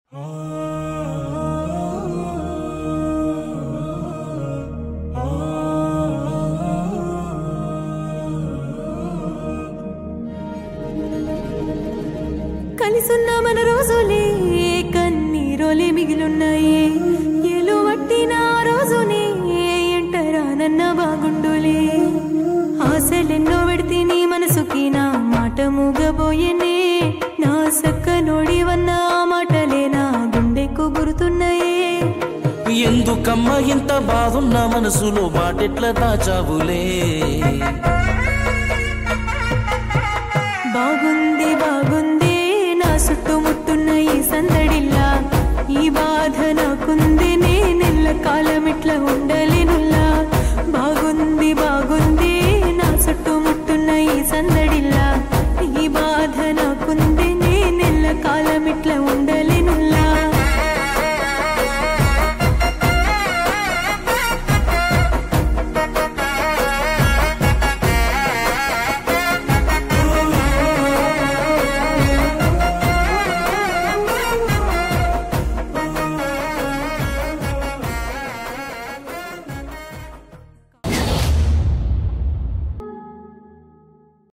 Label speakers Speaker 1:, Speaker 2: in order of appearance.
Speaker 1: కలిసున్న మన రోజులే కన్నీరోలే మిగిలున్నాయి ఏలు వట్టిన ఆ రోజునే ఎంటరానన్న బాగుండులే ఆశలెన్నో పెడితే నీ మనసుకి నా మాట మూగబోయేనే నా సక్క నోడివన్న ఆ మాటలే నా గుండెకు గురుతున్నాయే
Speaker 2: ఎందుకమ్మా ఇంత బాధున్న మనసులో మాటెట్ల దాచావులే
Speaker 1: బాగుంది బాగుంది నా చుట్టుముట్టున్న ఈ సందడిల్లా ఈ బాధ నాకుంది నేనెల్ల కాలం ఇట్లా ఉండలేనుల్లా బాగుంది బాగుంది నా చుట్టుముట్టున్న ఈ సందడిల్లా ఈ బాధ నాకుంది నేనెల్ల కాలం ఇట్లా